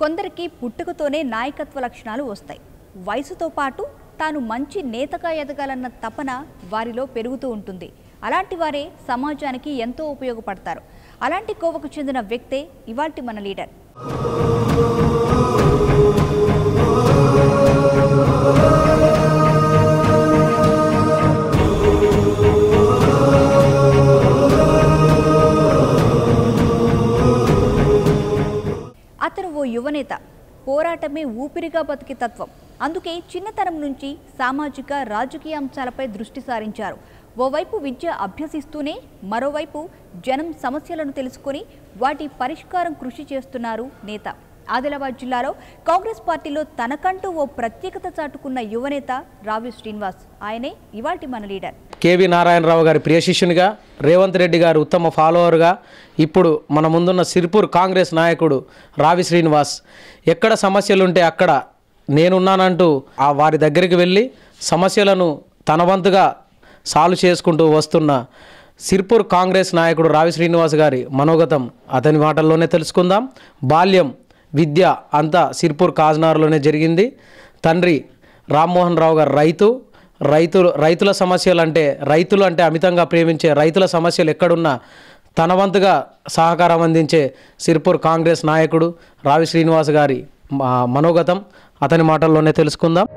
కొందరికి పుట్టుకతోనే నాయకత్వ లక్షణాలు వస్తాయి వయసుతో పాటు తాను మంచి నేతగా ఎదగాలన్న తపన వారిలో పెరుగుతూ ఉంటుంది అలాంటి వారే సమాజానికి ఎంతో ఉపయోగపడతారు అలాంటి కోవకు చెందిన వ్యక్తే ఇవాల్టి మన లీడర్ అతను ఓ యువనేత పోరాటమే ఊపిరిగా బతికే తత్వం అందుకే చిన్నతనం నుంచి సామాజిక రాజకీయ అంశాలపై దృష్టి సారించారు ఓవైపు విద్య అభ్యసిస్తూనే మరోవైపు జనం సమస్యలను తెలుసుకొని వాటి పరిష్కారం కృషి చేస్తున్నారు నేత ఆదిలాబాద్ జిల్లాలో కాంగ్రెస్ పార్టీలో తనకంటూ ఓ ప్రత్యేకత చాటుకున్న యువనేత రావి శ్రీనివాస్ ఆయనే ఇవాల్టి మన లీడర్ కేవి నారాయణరావు గారి ప్రియ శిష్యునిగా రేవంత్ రెడ్డి గారు ఉత్తమ ఫాలోవర్గా ఇప్పుడు మన ముందున్న సిరిపూర్ కాంగ్రెస్ నాయకుడు రావి శ్రీనివాస్ ఎక్కడ సమస్యలుంటే అక్కడ నేనున్నానంటూ ఆ వారి దగ్గరికి వెళ్ళి సమస్యలను తన వంతుగా సాల్వ్ చేసుకుంటూ వస్తున్న సిర్పూర్ కాంగ్రెస్ నాయకుడు రావి శ్రీనివాస్ గారి మనోగతం అతని మాటల్లోనే తెలుసుకుందాం బాల్యం విద్య అంతా సిర్పూర్ కాజ్నార్లోనే జరిగింది తండ్రి రామ్మోహన్ రావు గారు రైతు రైతులు రైతుల సమస్యలు అంటే రైతులు అంటే అమితంగా ప్రేమించే రైతుల సమస్యలు ఎక్కడున్నా తన వంతుగా సహకారం అందించే సిర్పూర్ కాంగ్రెస్ నాయకుడు రావి శ్రీనివాస్ గారి మా మనోగతం అతని మాటల్లోనే తెలుసుకుందాం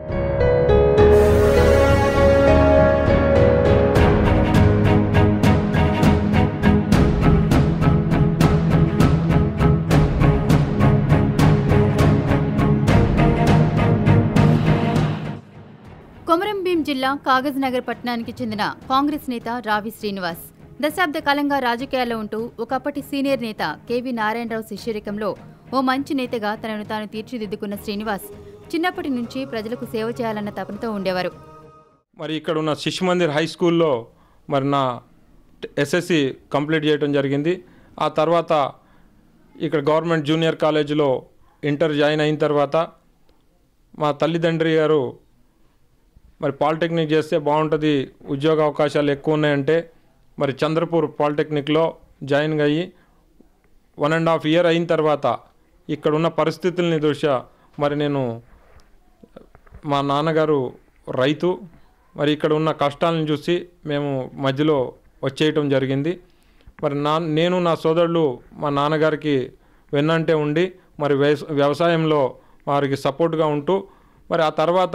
కొమరంభీం జిల్లా కాగజ్ నగర్ పట్టణానికి చెందిన కాంగ్రెస్ నేత రావి శ్రీనివాస్ దశాబ్ద కాలంగా రాజకీయాల్లో ఉంటూ ఒకప్పటి సీనియర్ నేత కేవీ నారాయణరావు శిష్యరికంలో ఓ మంచి నేతగా తనను తాను తీర్చిదిద్దుకున్న శ్రీనివాస్ చిన్నప్పటి నుంచి ప్రజలకు సేవ చేయాలన్న తపనతో ఉండేవారు మరి ఇక్కడ ఉన్న శిశు మందిర్ హై స్కూల్లో మరి నా ఎస్ఎస్సి కంప్లీట్ చేయడం జరిగింది ఆ తర్వాత ఇక్కడ గవర్నమెంట్ జూనియర్ కాలేజీలో ఇంటర్ జాయిన్ అయిన తర్వాత మా తల్లిదండ్రి గారు మరి పాలిటెక్నిక్ చేస్తే బాగుంటుంది ఉద్యోగ అవకాశాలు ఎక్కువ ఉన్నాయంటే మరి చంద్రపూర్ పాలిటెక్నిక్లో జాయిన్ అయ్యి వన్ అండ్ హాఫ్ ఇయర్ అయిన తర్వాత ఇక్కడ ఉన్న పరిస్థితుల్ని దృష్ట్యా మరి నేను మా నాన్నగారు రైతు మరి ఇక్కడ ఉన్న కష్టాలను చూసి మేము మధ్యలో వచ్చేయటం జరిగింది మరి నా నేను నా సోదరులు మా నాన్నగారికి వెన్నంటే ఉండి మరి వ్యవస వ్యవసాయంలో వారికి సపోర్ట్గా ఉంటూ మరి ఆ తర్వాత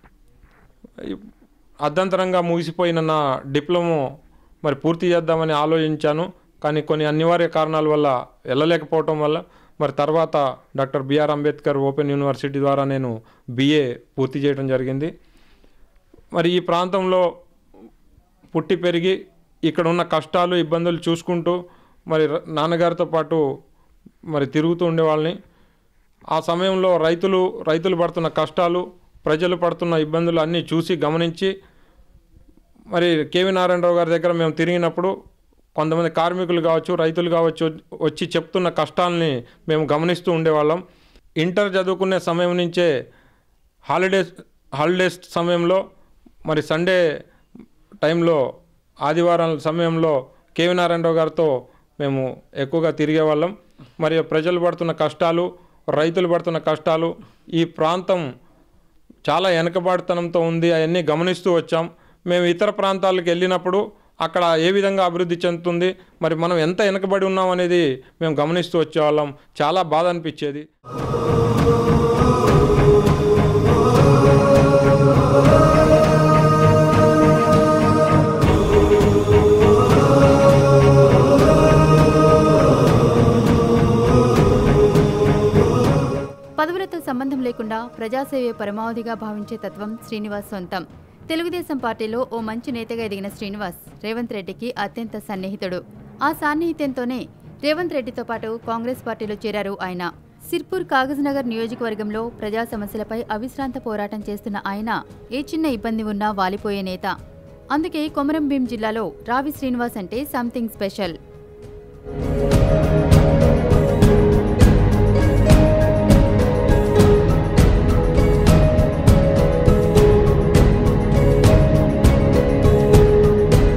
అర్ధంతరంగా ముగిసిపోయిన నా డిప్లొమో మరి పూర్తి చేద్దామని ఆలోచించాను కానీ కొన్ని అనివార్య కారణాల వల్ల వెళ్ళలేకపోవటం వల్ల మరి తర్వాత doctor BR Ambedkar open university ద్వారా నేను బిఏ పూర్తి చేయడం జరిగింది మరి ఈ ప్రాంతంలో పుట్టి పెరిగి ఇక్కడ ఉన్న కష్టాలు ఇబ్బందులు చూసుకుంటూ మరి ర- నాన్నగారితో పాటు మరి తిరుగుతూ ఉండేవాళ్ళని ఆ సమయంలో రైతులు రైతులు పడుతున్న కష్టాలు ప్రజలు పడుతున్న ఇబ్బందులు అన్నీ చూసి గమనించి మరి కేవీ నారాయణరావు గారి దగ్గర మేము తిరిగినప్పుడు కొంతమంది కార్మికులు కావచ్చు రైతులు కావచ్చు వచ్చి చెప్తున్న కష్టాలని మేము గమనిస్తూ ఉండేవాళ్ళం ఇంటర్ చదువుకునే సమయం నుంచే హాలిడేస్ హాలిడేస్ సమయంలో మరి సండే టైంలో ఆదివారం సమయంలో కేవీ నారాయణరావు గారితో మేము ఎక్కువగా తిరిగేవాళ్ళం మరి ప్రజలు పడుతున్న కష్టాలు రైతులు పడుతున్న కష్టాలు ఈ ప్రాంతం చాలా వెనకబాటుతనంతో ఉంది అవన్నీ గమనిస్తూ వచ్చాం మేము ఇతర ప్రాంతాలకు వెళ్ళినప్పుడు అక్కడ ఏ విధంగా అభివృద్ధి చెందుతుంది మరి మనం ఎంత వెనకబడి ఉన్నాం అనేది మేము గమనిస్తూ వచ్చేవాళ్ళం చాలా బాధ అనిపించేది పదవులతో సంబంధం లేకుండా ప్రజాసేవే పరమావధిగా భావించే తత్వం శ్రీనివాస్ సొంతం తెలుగుదేశం పార్టీలో ఓ మంచి నేతగా ఎదిగిన శ్రీనివాస్ రేవంత్ రెడ్డికి అత్యంత సన్నిహితుడు ఆ సాన్నిహిత్యంతోనే రేవంత్ రెడ్డితో పాటు కాంగ్రెస్ పార్టీలో చేరారు ఆయన సిర్పూర్ కాగజ్నగర్ నియోజకవర్గంలో ప్రజా సమస్యలపై అవిశ్రాంత పోరాటం చేస్తున్న ఆయన ఏ చిన్న ఇబ్బంది ఉన్నా వాలిపోయే నేత అందుకే కొమరంభీం జిల్లాలో రావి శ్రీనివాస్ అంటే సంథింగ్ స్పెషల్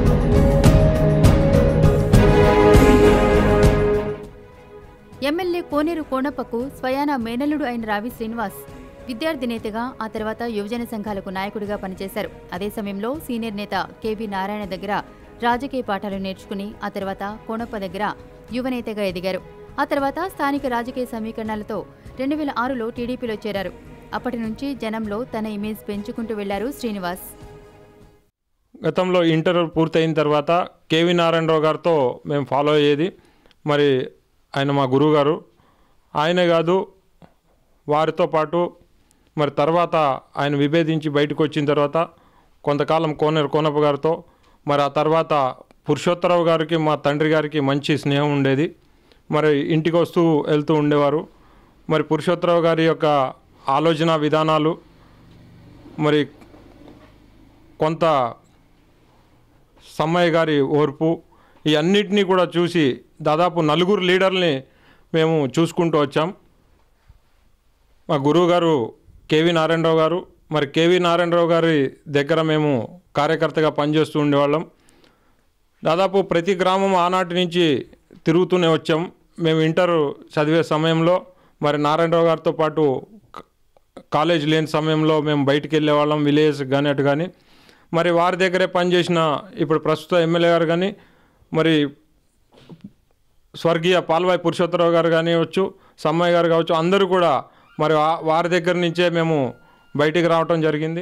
ఎమ్మెల్యే కోనేరు కోణప్పకు స్వయాన మేనల్లుడు అయిన రావి శ్రీనివాస్ విద్యార్థి నేతగా ఆ తర్వాత యువజన సంఘాలకు నాయకుడిగా పనిచేశారు అదే సమయంలో సీనియర్ నేత కెవి నారాయణ దగ్గర రాజకీయ పాఠాలు నేర్చుకుని ఆ తర్వాత కోణప్ప దగ్గర యువనేతగా ఎదిగారు ఆ తర్వాత స్థానిక రాజకీయ సమీకరణాలతో రెండు వేల ఆరులో టీడీపీలో చేరారు అప్పటి నుంచి జనంలో తన ఇమేజ్ పెంచుకుంటూ వెళ్లారు శ్రీనివాస్ గతంలో ఇంటర్ పూర్తయిన తర్వాత కేవీ నారాయణరావు గారితో మేము ఫాలో అయ్యేది మరి ఆయన మా గురువు గారు ఆయనే కాదు వారితో పాటు మరి తర్వాత ఆయన విభేదించి బయటకు వచ్చిన తర్వాత కొంతకాలం కోనేరు కోనప్ప గారితో మరి ఆ తర్వాత పురుషోత్తరావు గారికి మా తండ్రి గారికి మంచి స్నేహం ఉండేది మరి ఇంటికి వస్తూ వెళ్తూ ఉండేవారు మరి పురుషోత్తరావు గారి యొక్క ఆలోచన విధానాలు మరి కొంత సమ్మయ్య గారి ఓర్పు ఈ అన్నిటినీ కూడా చూసి దాదాపు నలుగురు లీడర్ని మేము చూసుకుంటూ వచ్చాం మా గురువు గారు కేవీ నారాయణరావు గారు మరి కేవీ నారాయణరావు గారి దగ్గర మేము కార్యకర్తగా పనిచేస్తూ ఉండేవాళ్ళం దాదాపు ప్రతి గ్రామం ఆనాటి నుంచి తిరుగుతూనే వచ్చాం మేము ఇంటర్ చదివే సమయంలో మరి నారాయణరావు గారితో పాటు క- కాలేజ్ లేని సమయంలో మేము బయటికి వెళ్ళేవాళ్ళం విలేజ్ కానీ అటు కానీ మరి వారి దగ్గరే పనిచేసిన ఇప్పుడు ప్రస్తుత ఎమ్మెల్యే గారు కానీ మరి స్వర్గీయ పాల్వాయి పురుషోత్తరావు గారు కానివచ్చు సమ్మయ్య గారు కావచ్చు అందరూ కూడా మరి వా- వారి దగ్గర నుంచే మేము బయటికి రావటం జరిగింది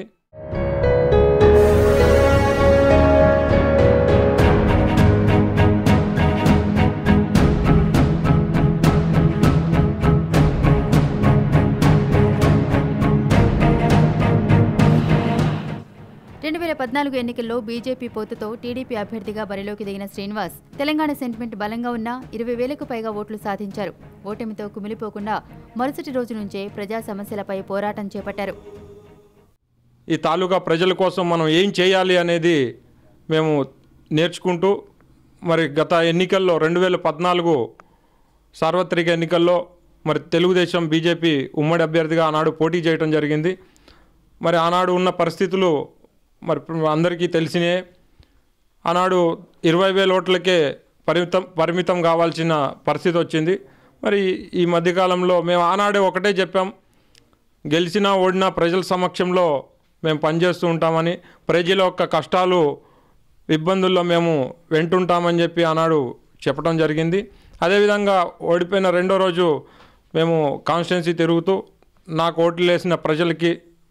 రెండు వేల పద్నాలుగు ఎన్నికల్లో బీజేపీ పొత్తుతో టీడీపీ అభ్యర్థిగా బరిలోకి దిగిన శ్రీనివాస్ తెలంగాణ సెంటిమెంట్ బలంగా ఉన్న ఇరవై వేలకు పైగా ఓట్లు సాధించారు ఓటమితో కుమిలిపోకుండా మరుసటి రోజు నుంచే ప్రజా సమస్యలపై పోరాటం చేపట్టారు ఈ తాలూకా ప్రజల కోసం మనం ఏం చేయాలి అనేది మేము నేర్చుకుంటూ మరి గత ఎన్నికల్లో రెండు వేల పద్నాలుగు సార్వత్రిక ఎన్నికల్లో మరి తెలుగుదేశం బీజేపీ ఉమ్మడి అభ్యర్థిగా ఆనాడు పోటీ చేయడం జరిగింది మరి ఆనాడు ఉన్న పరిస్థితులు మరి అందరికీ తెలిసినే ఆనాడు ఇరవై వేల ఓట్లకే పరిమితం పరిమితం కావాల్సిన పరిస్థితి వచ్చింది మరి ఈ మధ్యకాలంలో మేము ఆనాడే ఒకటే చెప్పాం గెలిచినా ఓడినా ప్రజల సమక్షంలో మేము పనిచేస్తూ ఉంటామని ప్రజల యొక్క కష్టాలు ఇబ్బందుల్లో మేము వెంటుంటామని చెప్పి ఆనాడు చెప్పడం జరిగింది అదేవిధంగా ఓడిపోయిన రెండో రోజు మేము కాన్స్టిట్యున్సీ తిరుగుతూ నాకు ఓట్లు వేసిన ప్రజలకి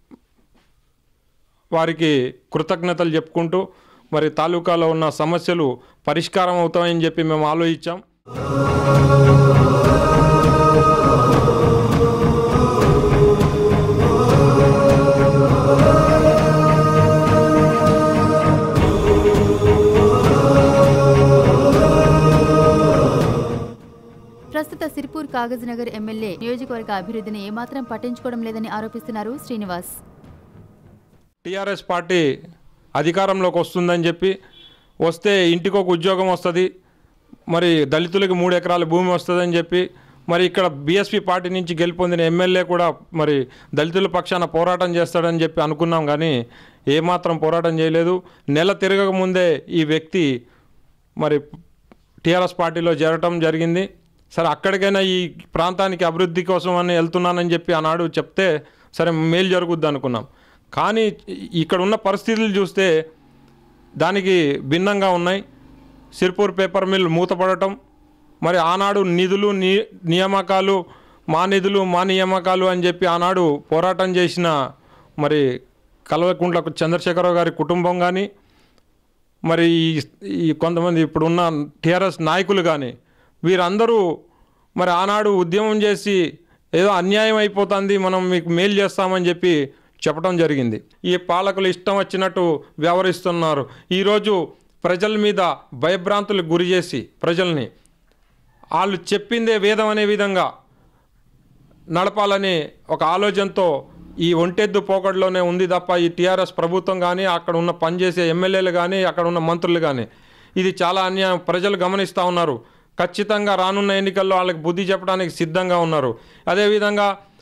వారికి కృతజ్ఞతలు చెప్పుకుంటూ మరి తాలూకాలో ఉన్న సమస్యలు పరిష్కారం అవుతాయని చెప్పి మేము ఆలోచించాం ప్రస్తుత సిర్పూర్ కాగజ్ నగర్ ఎమ్మెల్యే నియోజకవర్గ అభివృద్ధిని ఏమాత్రం పట్టించుకోవడం లేదని ఆరోపిస్తున్నారు శ్రీనివాస్ టీఆర్ఎస్ పార్టీ అధికారంలోకి వస్తుందని చెప్పి వస్తే ఇంటికి ఒక ఉద్యోగం వస్తుంది మరి దళితులకి మూడు ఎకరాల భూమి వస్తుందని చెప్పి మరి ఇక్కడ బీఎస్పీ పార్టీ నుంచి గెలుపొందిన ఎమ్మెల్యే కూడా మరి దళితుల పక్షాన పోరాటం చేస్తాడని చెప్పి అనుకున్నాం కానీ ఏమాత్రం పోరాటం చేయలేదు నెల తిరగక ముందే ఈ వ్యక్తి మరి టీఆర్ఎస్ పార్టీలో చేరటం జరిగింది సరే అక్కడికైనా ఈ ప్రాంతానికి అభివృద్ధి కోసం అని వెళ్తున్నానని చెప్పి ఆనాడు చెప్తే సరే మేలు జరుగుద్ది అనుకున్నాం కానీ ఇక్కడ ఉన్న పరిస్థితులు చూస్తే దానికి భిన్నంగా ఉన్నాయి సిర్పూర్ పేపర్ మిల్ మూతపడటం మరి ఆనాడు నిధులు ని నియామకాలు మా నిధులు మా నియామకాలు అని చెప్పి ఆనాడు పోరాటం చేసిన మరి కల్వకుంట్ల చంద్రశేఖరరావు గారి కుటుంబం కానీ మరి ఈ- ఈ కొంతమంది ఇప్పుడున్న టీఆర్ఎస్ నాయకులు కానీ వీరందరూ మరి ఆనాడు ఉద్యమం చేసి ఏదో అన్యాయం అయిపోతుంది మనం మీకు మేలు చేస్తామని చెప్పి చెప్పడం జరిగింది ఈ పాలకులు ఇష్టం వచ్చినట్టు వ్యవహరిస్తున్నారు ఈరోజు ప్రజల మీద భయభ్రాంతులకు గురి చేసి ప్రజల్ని వాళ్ళు చెప్పిందే వేదం అనే విధంగా నడపాలని ఒక ఆలోచనతో ఈ ఒంటెద్దు పోకడలోనే ఉంది తప్ప ఈ టీఆర్ఎస్ ప్రభుత్వం కానీ అక్కడ ఉన్న పనిచేసే ఎమ్మెల్యేలు కానీ అక్కడ ఉన్న మంత్రులు కానీ ఇది చాలా అన్యాయం ప్రజలు గమనిస్తూ ఉన్నారు ఖచ్చితంగా రానున్న ఎన్నికల్లో వాళ్ళకి బుద్ధి చెప్పడానికి సిద్ధంగా ఉన్నారు అదేవిధంగా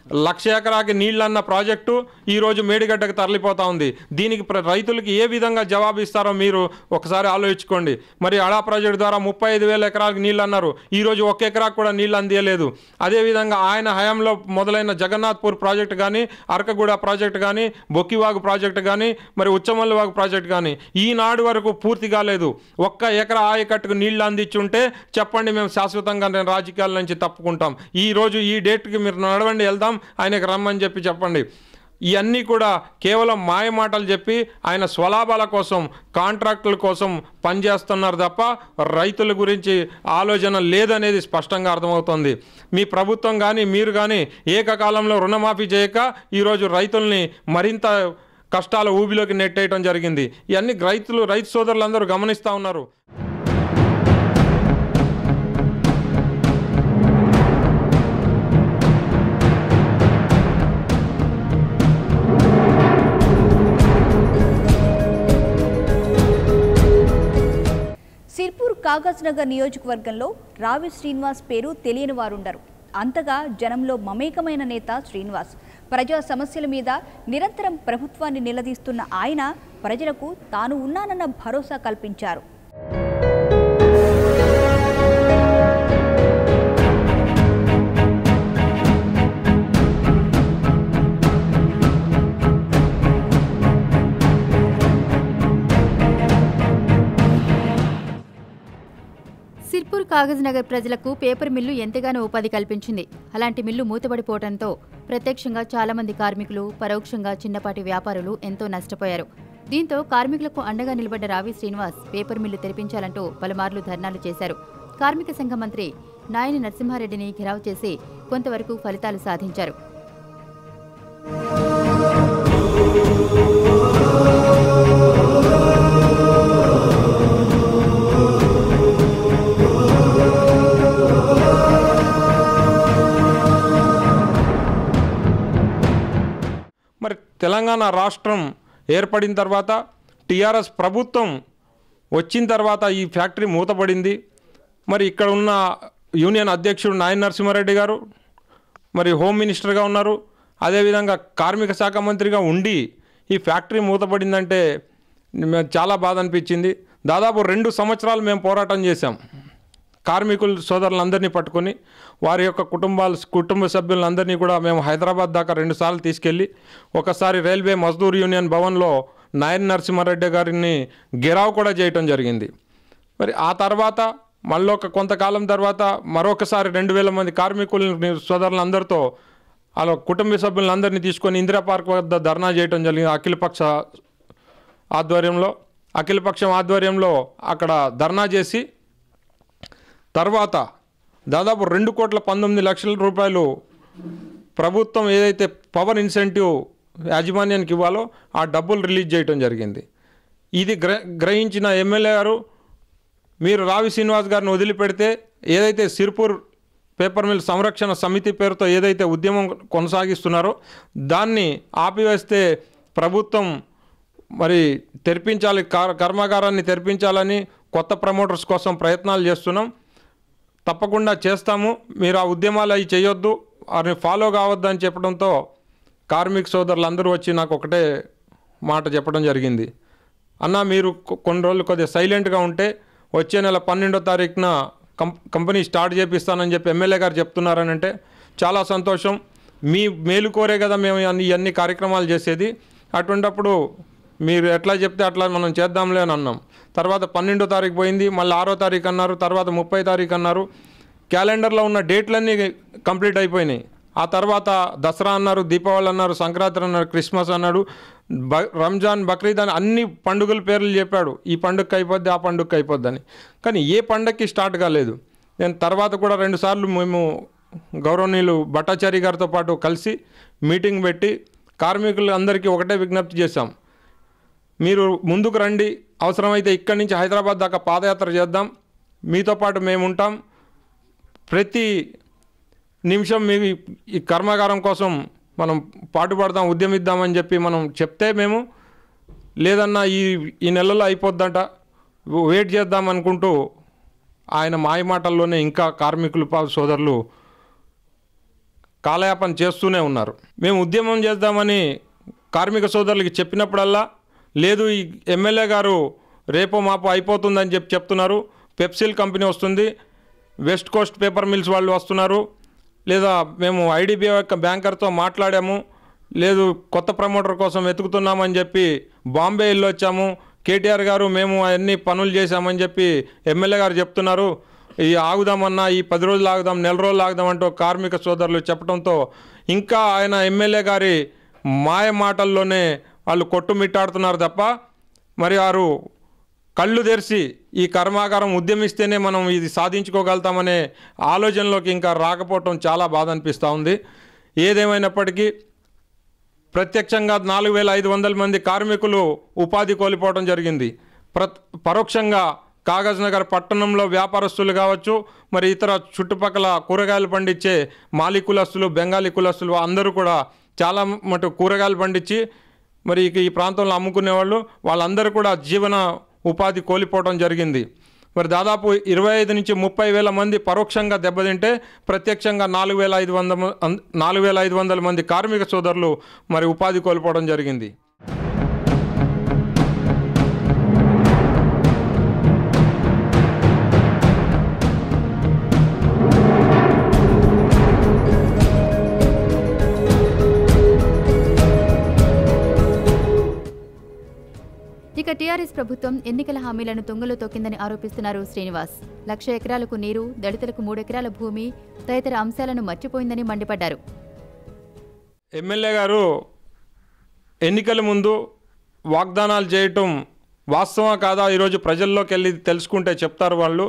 లక్ష ఎకరాకి నీళ్ళన్న ప్రాజెక్టు ఈరోజు మేడిగడ్డకు తరలిపోతా ఉంది దీనికి ప్ర- రైతులకి ఏ విధంగా జవాబు ఇస్తారో మీరు ఒకసారి ఆలోచించుకోండి మరి అడా ప్రాజెక్టు ద్వారా ముప్పై ఐదు వేల ఎకరాలకు నీళ్ళు అన్నారు ఈరోజు ఒక ఎకరాకు కూడా నీళ్ళు అందియలేదు అదేవిధంగా ఆయన హయాంలో మొదలైన జగన్నాథ్పూర్ ప్రాజెక్టు కానీ అరకగూడ ప్రాజెక్టు కానీ బొక్కివాగు ప్రాజెక్టు కానీ మరి ఉచ్చమల్లివాగు ప్రాజెక్టు కానీ ఈనాడు వరకు పూర్తి కాలేదు ఒక్క ఎకరా ఆయకట్టుకు నీళ్లు అందించుంటే చెప్పండి మేము శాశ్వతంగా నేను రాజకీయాల నుంచి తప్పుకుంటాం ఈ రోజు ఈ డేట్కి మీరు నడవండి వెళ్దాం ఆయనకు రమ్మని చెప్పి చెప్పండి ఇవన్నీ కూడా కేవలం మాయ మాటలు చెప్పి ఆయన స్వలాభాల కోసం కాంట్రాక్టుల కోసం పనిచేస్తున్నారు తప్ప రైతుల గురించి ఆలోచన లేదనేది స్పష్టంగా అర్థమవుతుంది మీ ప్రభుత్వం కానీ మీరు కానీ ఏకకాలంలో రుణమాఫీ చేయక ఈరోజు రైతుల్ని మరింత కష్టాల ఊబిలోకి నెట్టేయటం జరిగింది ఇవన్నీ రైతులు రైతు సోదరులందరూ గమనిస్తూ ఉన్నారు సిర్పూర్ కాగజ్ నగర్ నియోజకవర్గంలో రావి శ్రీనివాస్ పేరు తెలియని వారుండరు అంతగా జనంలో మమేకమైన నేత శ్రీనివాస్ ప్రజా సమస్యల మీద నిరంతరం ప్రభుత్వాన్ని నిలదీస్తున్న ఆయన ప్రజలకు తాను ఉన్నానన్న భరోసా కల్పించారు సిర్పూర్ కాగజ్ నగర్ ప్రజలకు పేపర్ మిల్లు ఎంతగానో ఉపాధి కల్పించింది అలాంటి మిల్లు మూతపడిపోవడంతో ప్రత్యక్షంగా చాలా మంది కార్మికులు పరోక్షంగా చిన్నపాటి వ్యాపారులు ఎంతో నష్టపోయారు దీంతో కార్మికులకు అండగా నిలబడ్డ రావి శ్రీనివాస్ పేపర్ మిల్లు తెరిపించాలంటూ పలుమార్లు ధర్నాలు చేశారు కార్మిక సంఘ మంత్రి నాయని నరసింహారెడ్డిని ఘెరావు చేసి కొంతవరకు ఫలితాలు సాధించారు మరి తెలంగాణ రాష్ట్రం ఏర్పడిన తర్వాత టీఆర్ఎస్ ప్రభుత్వం వచ్చిన తర్వాత ఈ ఫ్యాక్టరీ మూతపడింది మరి ఇక్కడ ఉన్న యూనియన్ అధ్యక్షుడు నాయన్ నరసింహారెడ్డి గారు మరి హోమ్ మినిస్టర్గా ఉన్నారు అదేవిధంగా కార్మిక శాఖ మంత్రిగా ఉండి ఈ ఫ్యాక్టరీ మూతపడిందంటే మే- చాలా బాధ అనిపించింది దాదాపు రెండు సంవత్సరాలు మేము పోరాటం చేశాం కార్మికుల సోదరులందరినీ పట్టుకొని వారి యొక్క కుటుంబాలు కుటుంబ సభ్యులందరినీ కూడా మేము హైదరాబాద్ దాకా రెండుసార్లు తీసుకెళ్ళి ఒకసారి రైల్వే మజ్దూర్ యూనియన్ భవన్లో నాయన్ నరసింహారెడ్డి గారిని గిరావ్ కూడా చేయటం జరిగింది మరి ఆ తర్వాత మళ్ళీ ఒక కొంతకాలం తర్వాత మరొకసారి రెండు వేల మంది కార్మికులని సోదరులందరితో వాళ్ళ కుటుంబ సభ్యులందరినీ తీసుకొని ఇందిరా పార్క్ వద్ద ధర్నా చేయటం జరిగింది అఖిలపక్ష ఆధ్వర్యంలో అఖిలపక్షం ఆధ్వర్యంలో అక్కడ ధర్నా చేసి తర్వాత దాదాపు రెండు కోట్ల పంతొమ్మిది లక్షల రూపాయలు ప్రభుత్వం ఏదైతే పవర్ ఇన్సెంటివ్ యాజమాన్యానికి ఇవ్వాలో ఆ డబ్బులు రిలీజ్ చేయటం జరిగింది ఇది గ్ర గ్రహించిన ఎమ్మెల్యే గారు మీరు రావి శ్రీనివాస్ గారిని వదిలిపెడితే ఏదైతే సిర్పూర్ పేపర్ మిల్ సంరక్షణ సమితి పేరుతో ఏదైతే ఉద్యమం కొనసాగిస్తున్నారో దాన్ని ఆపివేస్తే ప్రభుత్వం మరి తెరిపించాలి కార్- కర్మాగారాన్ని తెరిపించాలని కొత్త ప్రమోటర్స్ కోసం ప్రయత్నాలు చేస్తున్నాం తప్పకుండా చేస్తాము మీరు ఆ ఉద్యమాలు అవి చేయొద్దు వారిని ఫాలో కావద్దు అని చెప్పడంతో కార్మిక సోదరులు అందరూ వచ్చి నాకు ఒకటే మాట చెప్పడం జరిగింది అన్న మీరు కొ- కొన్ని రోజులు కొద్దిగా సైలెంట్గా ఉంటే వచ్చే నెల పన్నెండో తారీఖున కం కంపెనీ స్టార్ట్ చేపిస్తానని చెప్పి ఎమ్మెల్యే గారు చెప్తున్నారని అంటే చాలా సంతోషం మీ మేలు కోరే కదా మేము అన్ని ఇవన్నీ కార్యక్రమాలు చేసేది అటువంటప్పుడు మీరు ఎట్లా చెప్తే అట్లా మనం చేద్దాంలే అని అన్నాం తర్వాత పన్నెండో తారీఖు పోయింది మళ్ళీ ఆరో తారీఖు అన్నారు తర్వాత ముప్పై తారీఖు అన్నారు క్యాలెండర్లో ఉన్న డేట్లన్నీ కంప్లీట్ అయిపోయినాయి ఆ తర్వాత దసరా అన్నారు దీపావళి అన్నారు సంక్రాంతి అన్నారు క్రిస్మస్ అన్నాడు బ రంజాన్ బక్రీద్ అని అన్ని పండుగల పేర్లు చెప్పాడు ఈ పండుగకి అయిపోద్ది ఆ పండుగకి అయిపోద్ది అని కానీ ఏ పండగకి స్టార్ట్ కాలేదు నేను తర్వాత కూడా రెండుసార్లు మేము గౌరవనీయులు భట్టాచారి గారితో పాటు కలిసి మీటింగ్ పెట్టి కార్మికులు అందరికీ ఒకటే విజ్ఞప్తి చేశాం మీరు ముందుకు రండి అవసరమైతే ఇక్కడి నుంచి హైదరాబాద్ దాకా పాదయాత్ర చేద్దాం మీతో పాటు మేము ఉంటాం ప్రతి నిమిషం మీ ఈ కర్మాగారం కోసం మనం పాటుపడదాం ఉద్యమిద్దామని చెప్పి మనం చెప్తే మేము లేదన్నా ఈ ఈ నెలలో అయిపోద్దంట వెయిట్ చేద్దాం అనుకుంటూ ఆయన మాయ మాటల్లోనే ఇంకా కార్మికులు పా- సోదరులు కాలయాపన చేస్తూనే ఉన్నారు మేము ఉద్యమం చేద్దామని కార్మిక సోదరులకి చెప్పినప్పుడల్లా లేదు ఈ ఎమ్మెల్యే గారు రేపో మాపో అయిపోతుందని చెప్పి చెప్తున్నారు పెప్సిల్ కంపెనీ వస్తుంది వెస్ట్ కోస్ట్ పేపర్ మిల్స్ వాళ్ళు వస్తున్నారు లేదా మేము ఐడిబిఐ యొక్క బ్యాంకర్తో మాట్లాడాము లేదు కొత్త ప్రమోటర్ కోసం వెతుకుతున్నామని చెప్పి బాంబే వెళ్ళి వచ్చాము కేటీఆర్ గారు మేము అన్ని పనులు చేశామని చెప్పి ఎమ్మెల్యే గారు చెప్తున్నారు ఈ ఆగుదామన్నా ఈ పది రోజులు ఆగుదాం నెల రోజులు ఆగుదాం అంటూ కార్మిక సోదరులు చెప్పడంతో ఇంకా ఆయన ఎమ్మెల్యే గారి మాయ మాటల్లోనే వాళ్ళు కొట్టుమిట్టాడుతున్నారు తప్ప మరి వారు కళ్ళు తెరిచి ఈ కర్మాగారం ఉద్యమిస్తేనే మనం ఇది సాధించుకోగలుగుతామనే ఆలోచనలోకి ఇంకా రాకపోవటం చాలా బాధ అనిపిస్తూ ఉంది ఏదేమైనప్పటికీ ప్రత్యక్షంగా నాలుగు వేల ఐదు వందల మంది కార్మికులు ఉపాధి కోల్పోవడం జరిగింది ప్ర పరోక్షంగా కాగజ్ నగర్ పట్టణంలో వ్యాపారస్తులు కావచ్చు మరి ఇతర చుట్టుపక్కల కూరగాయలు పండించే మాలి కులస్తులు బెంగాలీ కులస్తులు అందరూ కూడా చాలా మటు కూరగాయలు పండించి మరి ఇక ఈ ప్రాంతంలో అమ్ముకునేవాళ్ళు వాళ్ళందరూ కూడా జీవన ఉపాధి కోల్పోవడం జరిగింది మరి దాదాపు ఇరవై ఐదు నుంచి ముప్పై వేల మంది పరోక్షంగా దెబ్బతింటే ప్రత్యక్షంగా నాలుగు వేల ఐదు వందల మ- అన్- నాలుగు వేల ఐదు వందల మంది కార్మిక సోదరులు మరి ఉపాధి కోల్పోవడం జరిగింది ఇక టీఆర్ఎస్ ప్రభుత్వం ఎన్నికల హామీలను తుంగలో తొక్కిందని ఆరోపిస్తున్నారు శ్రీనివాస్ లక్ష ఎకరాలకు నీరు దళితులకు మూడెకరాల భూమి తదితర అంశాలను మర్చిపోయిందని మండిపడ్డారు ఎమ్మెల్యే గారు ఎన్నికల ముందు వాగ్దానాలు చేయటం వాస్తవం కాదా ఈరోజు ప్రజల్లోకి వెళ్ళి తెలుసుకుంటే చెప్తారు వాళ్ళు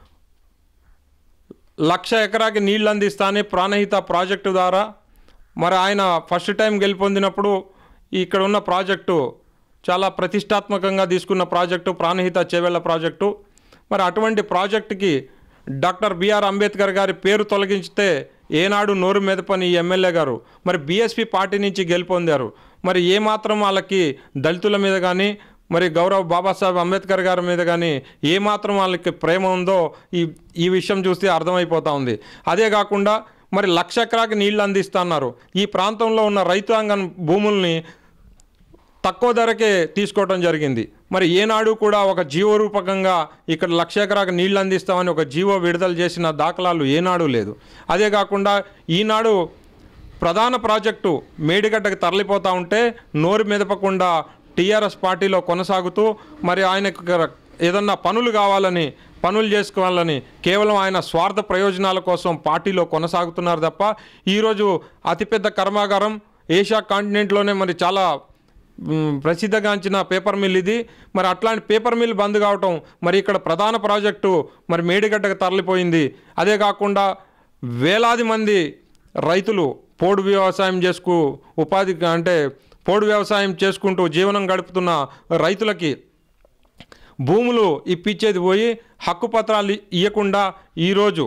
లక్ష ఎకరాకి నీళ్ళు అందిస్తానే ప్రాణహిత ప్రాజెక్టు ద్వారా మరి ఆయన ఫస్ట్ టైం గెలుపొందినప్పుడు ఇక్కడ ఉన్న ప్రాజెక్టు చాలా ప్రతిష్టాత్మకంగా తీసుకున్న ప్రాజెక్టు ప్రాణహిత చేవెళ్ళ ప్రాజెక్టు మరి అటువంటి ప్రాజెక్టుకి డాక్టర్ బిఆర్ అంబేద్కర్ గారి పేరు తొలగించితే ఏనాడు నోరు మెదపని ఈ ఎమ్మెల్యే గారు మరి బీఎస్పీ పార్టీ నుంచి గెలుపొందారు మరి ఏమాత్రం వాళ్ళకి దళితుల మీద కానీ మరి గౌరవ్ బాబాసాహెబ్ అంబేద్కర్ గారి మీద కానీ ఏమాత్రం వాళ్ళకి ప్రేమ ఉందో ఈ ఈ విషయం చూస్తే అర్థమైపోతా ఉంది అదే కాకుండా మరి లక్ష ఎకరాకి నీళ్లు అందిస్తున్నారు ఈ ప్రాంతంలో ఉన్న రైతాంగం భూముల్ని తక్కువ ధరకే తీసుకోవడం జరిగింది మరి ఏనాడు కూడా ఒక జీవో రూపకంగా ఇక్కడ లక్ష ఎకరాకు నీళ్లు అందిస్తామని ఒక జీవో విడుదల చేసిన దాఖలాలు ఏనాడు లేదు అదే కాకుండా ఈనాడు ప్రధాన ప్రాజెక్టు మేడిగడ్డకు తరలిపోతూ ఉంటే నోరు మెదపకుండా టీఆర్ఎస్ పార్టీలో కొనసాగుతూ మరి ఆయనకు గర- ఏదన్నా పనులు కావాలని పనులు చేసుకోవాలని కేవలం ఆయన స్వార్థ ప్రయోజనాల కోసం పార్టీలో కొనసాగుతున్నారు తప్ప ఈరోజు అతిపెద్ద కర్మాగారం ఏషియా కాంటినెంట్లోనే మరి చాలా మ్, ప్రసిద్ధగాంచిన పేపర్ మిల్ ఇది మరి అట్లాంటి పేపర్ మిల్ బంద్ కావటం మరి ఇక్కడ ప్రధాన ప్రాజెక్టు మరి మేడిగడ్డకు తరలిపోయింది అదే కాకుండా వేలాది మంది రైతులు పోడు వ్యవసాయం చేసుకు ఉపాధి అంటే పోడు వ్యవసాయం చేసుకుంటూ జీవనం గడుపుతున్న రైతులకి భూములు ఇప్పించేది పోయి హక్కు పత్రాలు ఇవ్వకుండా ఈరోజు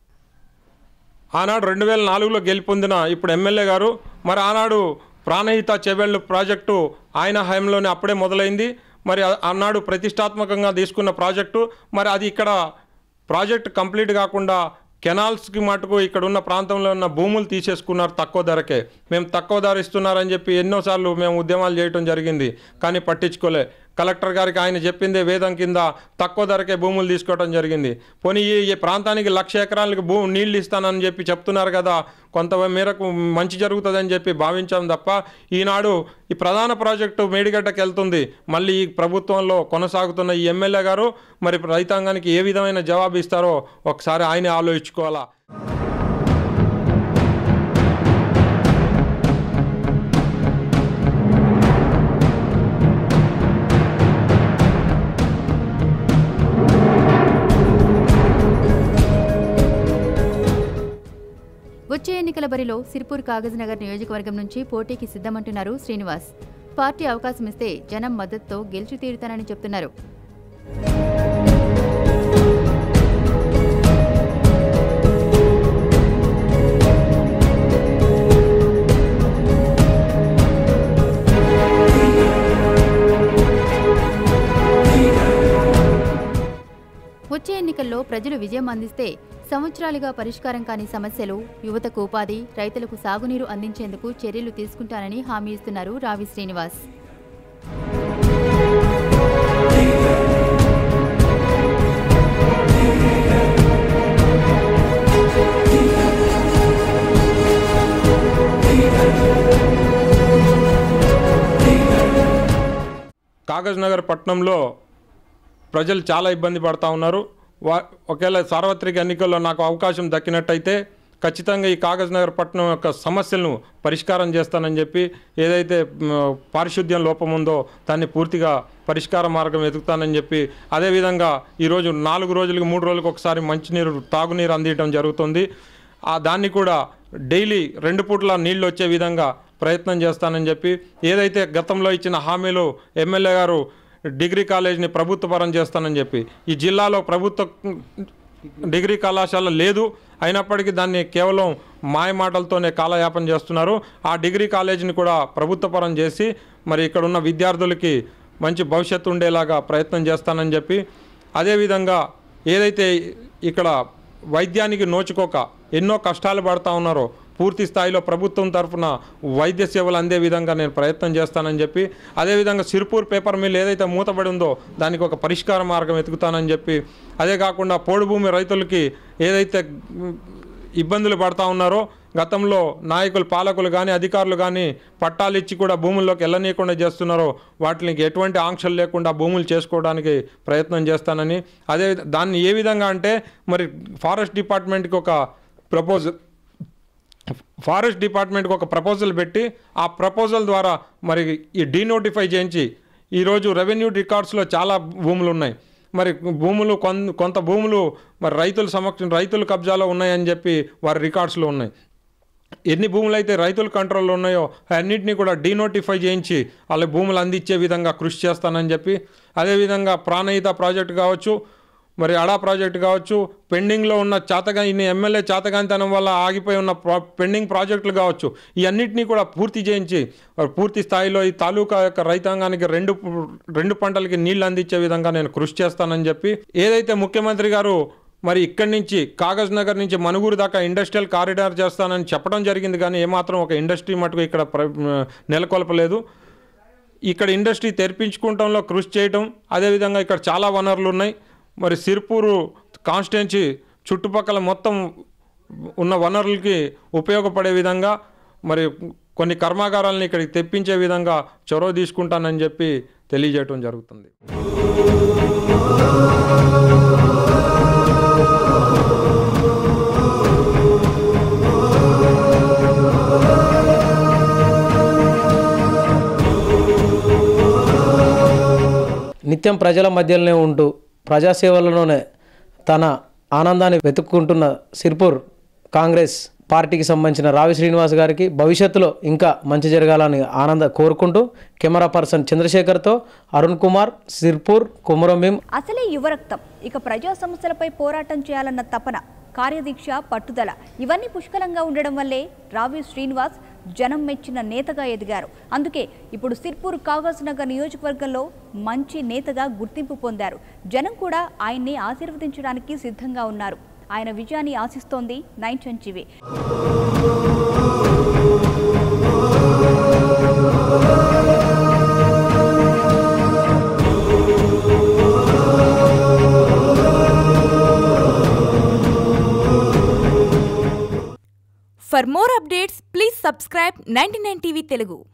ఆనాడు రెండు వేల నాలుగులో గెలుపొందిన ఇప్పుడు ఎమ్మెల్యే గారు మరి ఆనాడు ప్రాణహిత చెవెళ్ళు ప్రాజెక్టు ఆయన హయాంలోనే అప్పుడే మొదలైంది మరి ఆ- ఆనాడు ప్రతిష్టాత్మకంగా తీసుకున్న ప్రాజెక్టు మరి అది ఇక్కడ ప్రాజెక్ట్ కంప్లీట్ కాకుండా కెనాల్స్కి మటుకు ఇక్కడ ఉన్న ప్రాంతంలో ఉన్న భూములు తీసేసుకున్నారు తక్కువ ధరకే మేము తక్కువ ధర ఇస్తున్నారని చెప్పి ఎన్నోసార్లు మేము ఉద్యమాలు చేయటం జరిగింది కానీ పట్టించుకోలే కలెక్టర్ గారికి ఆయన చెప్పిందే వేదం కింద తక్కువ ధరకే భూములు తీసుకోవడం జరిగింది పోనీ ఈ ఈ ప్రాంతానికి లక్ష ఎకరాలకి భూ నీళ్ళు ఇస్తానని చెప్పి చెప్తున్నారు కదా కొంత మేరకు మంచి జరుగుతుందని చెప్పి భావించాం తప్ప ఈనాడు ఈ ప్రధాన ప్రాజెక్టు మేడిగడ్డకి వెళ్తుంది మళ్ళీ ఈ ప్రభుత్వంలో కొనసాగుతున్న ఈ ఎమ్మెల్యే గారు మరి రైతాంగానికి ఏ విధమైన జవాబు ఇస్తారో ఒకసారి ఆయనే ఆలోచించుకోవాలా వచ్చే ఎన్నికల బరిలో సిర్పూర్ కాగజ్ నగర్ నియోజకవర్గం నుంచి పోటీకి సిద్ధమంటున్నారు శ్రీనివాస్ పార్టీ అవకాశం ఇస్తే జనం మద్దతుతో గెలిచి తీరుతానని చెప్తున్నారు వచ్చే ఎన్నికల్లో ప్రజలు విజయం అందిస్తే సంవత్సరాలుగా పరిష్కారం కాని సమస్యలు యువతకు ఉపాధి రైతులకు సాగునీరు అందించేందుకు చర్యలు తీసుకుంటానని హామీ ఇస్తున్నారు రావి శ్రీనివాస్ కాగజ్ నగర్ పట్టణంలో ప్రజలు చాలా ఇబ్బంది పడతా ఉన్నారు వా ఒకవేళ సార్వత్రిక ఎన్నికల్లో నాకు అవకాశం దక్కినట్టయితే ఖచ్చితంగా ఈ కాగజ్ నగర్ పట్టణం యొక్క సమస్యలను పరిష్కారం చేస్తానని చెప్పి ఏదైతే మ్, పారిశుద్ధ్యం లోపం ఉందో దాన్ని పూర్తిగా పరిష్కార మార్గం వెతుకుతానని చెప్పి అదేవిధంగా ఈరోజు నాలుగు రోజులకి మూడు రోజులకు ఒకసారి మంచినీరు తాగునీరు అందించడం జరుగుతుంది ఆ దాన్ని కూడా డైలీ రెండు పూట్ల నీళ్ళు వచ్చే విధంగా ప్రయత్నం చేస్తానని చెప్పి ఏదైతే గతంలో ఇచ్చిన హామీలు ఎమ్మెల్యే గారు డిగ్రీ కాలేజీని ప్రభుత్వపరం చేస్తానని చెప్పి ఈ జిల్లాలో ప్రభుత్వ డిగ్రీ కళాశాల లేదు అయినప్పటికీ దాన్ని కేవలం మాయ మాటలతోనే కాలయాపన చేస్తున్నారు ఆ డిగ్రీ కాలేజీని కూడా ప్రభుత్వపరం చేసి మరి ఇక్కడ ఉన్న విద్యార్థులకి మంచి భవిష్యత్తు ఉండేలాగా ప్రయత్నం చేస్తానని చెప్పి అదేవిధంగా ఏదైతే ఇక్కడ వైద్యానికి నోచుకోక ఎన్నో కష్టాలు పడతా ఉన్నారో పూర్తి స్థాయిలో ప్రభుత్వం తరఫున వైద్య సేవలు అందే విధంగా నేను ప్రయత్నం చేస్తానని చెప్పి అదేవిధంగా సిర్పూర్ పేపర్ మిల్ ఏదైతే మూతపడి ఉందో దానికి ఒక పరిష్కార మార్గం వెతుకుతానని చెప్పి అదే కాకుండా పోడు భూమి రైతులకి ఏదైతే మ్, ఇబ్బందులు పడతా ఉన్నారో గతంలో నాయకులు పాలకులు కానీ అధికారులు కానీ పట్టాలు ఇచ్చి కూడా భూముల్లోకి వెళ్ళనీయకుండా చేస్తున్నారో వాటికి ఎటువంటి ఆంక్షలు లేకుండా భూములు చేసుకోవడానికి ప్రయత్నం చేస్తానని అదే దాన్ని ఏ విధంగా అంటే మరి ఫారెస్ట్ డిపార్ట్మెంట్కి ఒక ప్రపోజల్ ఫారెస్ట్ డిపార్ట్మెంట్కి ఒక ప్రపోజల్ పెట్టి ఆ ప్రపోజల్ ద్వారా మరి ఈ డీనోటిఫై చేయించి ఈరోజు రెవెన్యూ రికార్డ్స్లో చాలా భూములు ఉన్నాయి మరి భూములు కొన్ కొంత భూములు మరి రైతుల సమక్షం రైతుల కబ్జాలో ఉన్నాయని చెప్పి వారి రికార్డ్స్లో ఉన్నాయి ఎన్ని భూములు అయితే రైతుల కంట్రోల్లో ఉన్నాయో అన్నింటినీ కూడా డీనోటిఫై చేయించి వాళ్ళ భూములు అందించే విధంగా కృషి చేస్తానని చెప్పి అదేవిధంగా ప్రాణహిత ప్రాజెక్టు కావచ్చు మరి అడా ప్రాజెక్టు కావచ్చు పెండింగ్లో ఉన్న చాతగా ఇన్ని ఎమ్మెల్యే చాతగానితనం వల్ల ఆగిపోయి ఉన్న ప్రా పెండింగ్ ప్రాజెక్టులు కావచ్చు ఈ అన్నింటినీ కూడా పూర్తి చేయించి మరి పూర్తి స్థాయిలో ఈ తాలూకా యొక్క రైతాంగానికి రెండు రెండు పంటలకి నీళ్లు అందించే విధంగా నేను కృషి చేస్తానని చెప్పి ఏదైతే ముఖ్యమంత్రి గారు మరి ఇక్కడి నుంచి కాగజ్ నగర్ నుంచి మనుగూరు దాకా ఇండస్ట్రియల్ కారిడార్ చేస్తానని చెప్పడం జరిగింది కానీ ఏమాత్రం ఒక ఇండస్ట్రీ మటుకు ఇక్కడ ప్ర నెలకొల్పలేదు ఇక్కడ ఇండస్ట్రీ తెరిపించుకుంటంలో కృషి చేయటం అదేవిధంగా ఇక్కడ చాలా వనరులు ఉన్నాయి మరి సిర్పూరు కాన్స్టిట్యున్సీ చుట్టుపక్కల మొత్తం ఉన్న వనరులకి ఉపయోగపడే విధంగా మరి కొన్ని కర్మాగారాలను ఇక్కడికి తెప్పించే విధంగా చొరవ తీసుకుంటానని చెప్పి తెలియజేయటం జరుగుతుంది నిత్యం ప్రజల మధ్యలోనే ఉంటూ ప్రజాసేవలలోనే తన ఆనందాన్ని వెతుక్కుంటున్న సిర్పూర్ కాంగ్రెస్ పార్టీకి సంబంధించిన రావి శ్రీనివాస్ గారికి భవిష్యత్తులో ఇంకా మంచి జరగాలని ఆనంద కోరుకుంటూ కెమెరా పర్సన్ చంద్రశేఖర్తో అరుణ్ కుమార్ సిర్పూర్ కుమరంభీం అసలే యువరక్తం ఇక ప్రజా సమస్యలపై పోరాటం చేయాలన్న తపన కార్యదీక్ష పట్టుదల ఇవన్నీ పుష్కలంగా ఉండడం వల్లే రావి శ్రీనివాస్ జనం మెచ్చిన నేతగా ఎదిగారు అందుకే ఇప్పుడు సిర్పూర్ కాగజ్ నగర్ నియోజకవర్గంలో మంచి నేతగా గుర్తింపు పొందారు జనం కూడా ఆయన్ని ఆశీర్వదించడానికి సిద్ధంగా ఉన్నారు ఆయన విజయాన్ని ఆశిస్తోంది nine TV For more updates, please subscribe 99 TV Telugu.